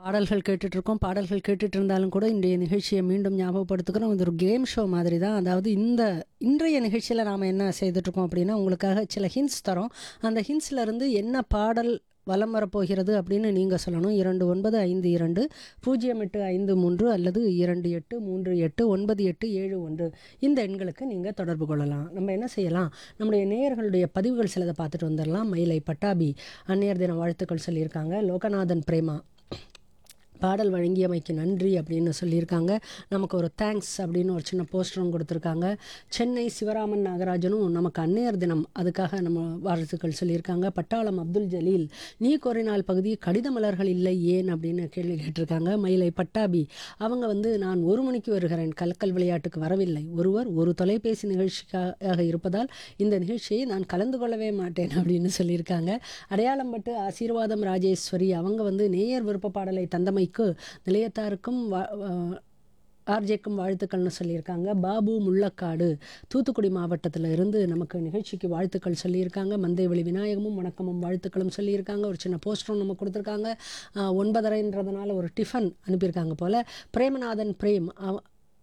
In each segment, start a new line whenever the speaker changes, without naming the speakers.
பாடல்கள் கேட்டுட்டு இருக்கோம் பாடல்கள் கேட்டுட்டு இருந்தாலும் கூட இன்றைய நிகழ்ச்சியை மீண்டும் ஞாபகப்படுத்துக்கிறோம் இது ஒரு கேம் ஷோ மாதிரி தான் அதாவது இந்த இன்றைய நிகழ்ச்சியில் நாம் என்ன செய்துட்ருக்கோம் அப்படின்னா உங்களுக்காக சில ஹிண்ட்ஸ் தரோம் அந்த ஹிண்ட்ஸ்ல இருந்து என்ன பாடல் வலம் வரப்போகிறது அப்படின்னு நீங்கள் சொல்லணும் இரண்டு ஒன்பது ஐந்து இரண்டு பூஜ்ஜியம் எட்டு ஐந்து மூன்று அல்லது இரண்டு எட்டு மூன்று எட்டு ஒன்பது எட்டு ஏழு ஒன்று இந்த எண்களுக்கு நீங்கள் தொடர்பு கொள்ளலாம் நம்ம என்ன செய்யலாம் நம்முடைய நேயர்களுடைய பதிவுகள் சிலதை பார்த்துட்டு வந்துடலாம் மயிலை பட்டாபி அந்நியர் தின வாழ்த்துக்கள் சொல்லியிருக்காங்க லோகநாதன் பிரேமா பாடல் வழங்கியமைக்கு நன்றி அப்படின்னு சொல்லியிருக்காங்க நமக்கு ஒரு தேங்க்ஸ் அப்படின்னு ஒரு சின்ன போஸ்டரும் கொடுத்துருக்காங்க சென்னை சிவராமன் நாகராஜனும் நமக்கு அன்னையர் தினம் அதுக்காக நம்ம வாழ்த்துக்கள் சொல்லியிருக்காங்க பட்டாளம் அப்துல் ஜலீல் நீ கோரினால் பகுதி கடித மலர்கள் இல்லை ஏன் அப்படின்னு கேள்வி கேட்டிருக்காங்க மயிலை பட்டாபி அவங்க வந்து நான் ஒரு மணிக்கு வருகிறேன் கலக்கல் விளையாட்டுக்கு வரவில்லை ஒருவர் ஒரு தொலைபேசி நிகழ்ச்சிக்காக இருப்பதால் இந்த நிகழ்ச்சியை நான் கலந்து கொள்ளவே மாட்டேன் அப்படின்னு சொல்லியிருக்காங்க அடையாளம் பட்டு ஆசீர்வாதம் ராஜேஸ்வரி அவங்க வந்து நேயர் விருப்ப பாடலை தந்தமைக்கு நிலையத்தாருக்கும் வா- வா- ஆர்ஜேக்கும் வாழ்த்துக்கள்னு சொல்லியிருக்காங்க பாபு முள்ளக்காடு தூத்துக்குடி மாவட்டத்தில் இருந்து நமக்கு நிகழ்ச்சிக்கு வாழ்த்துக்கள் சொல்லியிருக்காங்க மந்தைவெளி விநாயகமும் வணக்கமும் வாழ்த்துக்களும் சொல்லியிருக்காங்க ஒரு சின்ன போஸ்டரும் நம்ம கொடுத்துருக்காங்க ஆஹ், ஒன்பதரைன்றதுனால ஒரு டிஃபன் அனுப்பியிருக்காங்க போல் பிரேமநாதன் பிரேம் அவ-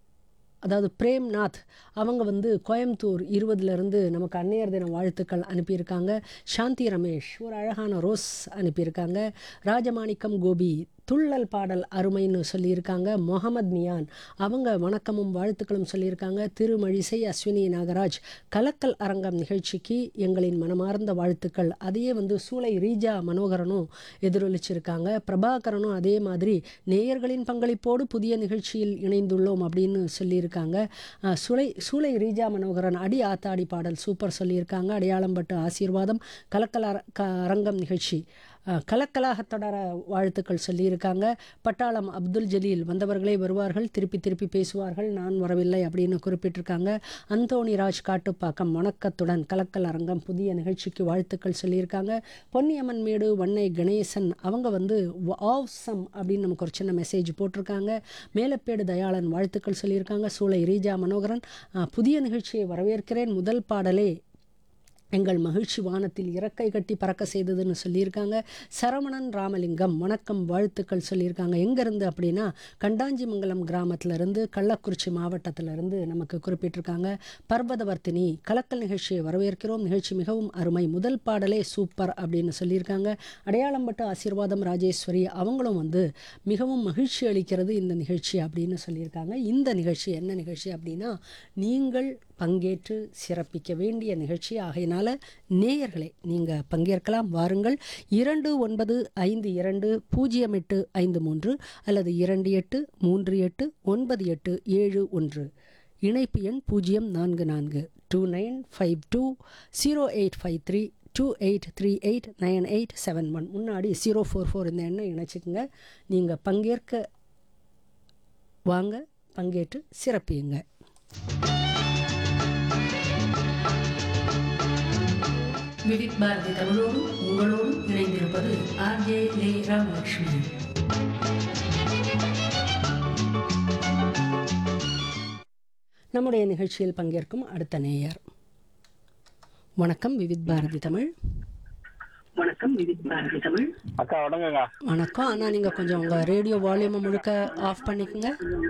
அதாவது பிரேம்நாத் அவங்க வந்து கோயம்புத்தூர் இருபதுலேருந்து நமக்கு அன்னையர் தின வாழ்த்துக்கள் அனுப்பியிருக்காங்க சாந்தி ரமேஷ் ஒரு அழகான ரோஸ் அனுப்பியிருக்காங்க ராஜமாணிக்கம் கோபி துள்ளல் பாடல் அருமைன்னு சொல்லியிருக்காங்க முகமது மியான் அவங்க வணக்கமும் வாழ்த்துக்களும் சொல்லியிருக்காங்க திருமழிசை அஸ்வினி நாகராஜ் கலக்கல் அரங்கம் நிகழ்ச்சிக்கு எங்களின் மனமார்ந்த வாழ்த்துக்கள் அதையே வந்து சூளை ரீஜா மனோகரனும் எதிரொலிச்சிருக்காங்க பிரபாகரனும் அதே மாதிரி நேயர்களின் பங்களிப்போடு புதிய நிகழ்ச்சியில் இணைந்துள்ளோம் அப்படின்னு சொல்லியிருக்காங்க அஹ், சுளை சூளை ரீஜா மனோகரன் அடி ஆத்தாடி பாடல் சூப்பர் சொல்லியிருக்காங்க அடையாளம் பட்டு ஆசீர்வாதம் கலக்கல் அர- க அரங்கம் நிகழ்ச்சி அஹ், கலக்கலாக தொடர வாழ்த்துக்கள் சொல்லியிருக்காங்க பட்டாளம் அப்துல் ஜலீல் வந்தவர்களே வருவார்கள் திருப்பி திருப்பி பேசுவார்கள் நான் வரவில்லை அப்படின்னு குறிப்பிட்டிருக்காங்க அந்தோணி ராஜ் காட்டுப்பாக்கம் வணக்கத்துடன் கலக்கல் அரங்கம் புதிய நிகழ்ச்சிக்கு வாழ்த்துக்கள் சொல்லியிருக்காங்க பொன்னியம்மன் மேடு வன்னை கணேசன் அவங்க வந்து ஆவ்சம் அப்படின்னு நமக்கு ஒரு சின்ன மெசேஜ் போட்டிருக்காங்க மேலப்பேடு தயாளன் வாழ்த்துக்கள் சொல்லியிருக்காங்க சூளை ரீஜா மனோகரன் அஹ், புதிய நிகழ்ச்சியை வரவேற்கிறேன் முதல் பாடலே எங்கள் மகிழ்ச்சி வானத்தில் இறக்கை கட்டி பறக்க செய்ததுன்னு சொல்லியிருக்காங்க சரவணன் ராமலிங்கம் வணக்கம் வாழ்த்துக்கள் சொல்லியிருக்காங்க எங்கேருந்து அப்படின்னா கண்டாஞ்சிமங்கலம் கிராமத்திலிருந்து கள்ளக்குறிச்சி மாவட்டத்திலிருந்து நமக்கு குறிப்பிட்டிருக்காங்க பர்வதவர்த்தினி கலக்கல் நிகழ்ச்சியை வரவேற்கிறோம் நிகழ்ச்சி மிகவும் அருமை முதல் பாடலே சூப்பர் அப்படின்னு சொல்லியிருக்காங்க அடையாளம் பட்டு ஆசீர்வாதம் ராஜேஸ்வரி அவங்களும் வந்து மிகவும் மகிழ்ச்சி அளிக்கிறது இந்த நிகழ்ச்சி அப்படின்னு சொல்லியிருக்காங்க இந்த நிகழ்ச்சி என்ன நிகழ்ச்சி அப்படின்னா நீங்கள் பங்கேற்று சிறப்பிக்க வேண்டிய நிகழ்ச்சி ஆகையினால நேயர்களே நீங்கள் பங்கேற்கலாம் வாருங்கள் இரண்டு ஒன்பது ஐந்து இரண்டு பூஜ்ஜியம் எட்டு ஐந்து மூன்று அல்லது இரண்டு எட்டு மூன்று எட்டு ஒன்பது எட்டு ஏழு ஒன்று இணைப்பு எண் பூஜ்ஜியம் நான்கு நான்கு two nine five two zero eight five three two eight three eight nine eight seven one முன்னாடி ஜீரோ ஃபோர் ஃபோர் இந்த எண்ணை இணைச்சிக்கங்க நீங்கள் பங்கேற்க வாங்க பங்கேற்று சிறப்பியுங்க விவித் பாரதி தமிழோடு உங்களோடு இணைந்திருப்பது ஆர்ஜே லே ராமலட்சுமி நம்முடைய நிகழ்ச்சியில் பங்கேற்கும் அடுத்த நேயர் வணக்கம் விவித் பாரதி தமிழ்
வணக்கம் விதித் பாரதி தமிழ்
அக்கா வணக்கங்க
வணக்கம் ஆனால் நீங்கள் கொஞ்சம் உங்கள் ரேடியோ வால்யூமை முழுக்க ஆஃப் பண்ணிக்கோங்க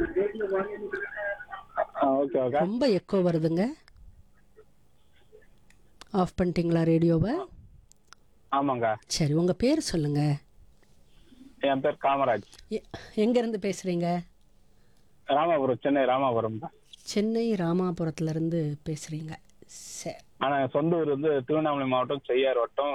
ஓகே ஓகே
ரொம்ப எக்கோ வருதுங்க ஆஃப் பண்ணிட்டீங்களா ரேடியோவை
ஆமாங்க
சரி உங்கள் பேர் சொல்லுங்கள்
என் பேர் காமராஜ்
எங்கேருந்து பேசுகிறீங்க
ராமாபுரம் சென்னை ராமாபுரம்
சென்னை ராமாபுரத்துலேருந்து பேசுகிறீங்க சரி
ஆனா என் சொந்த ஊர் வந்து திருவண்ணாமலை மாவட்டம் செய்யார் வட்டம்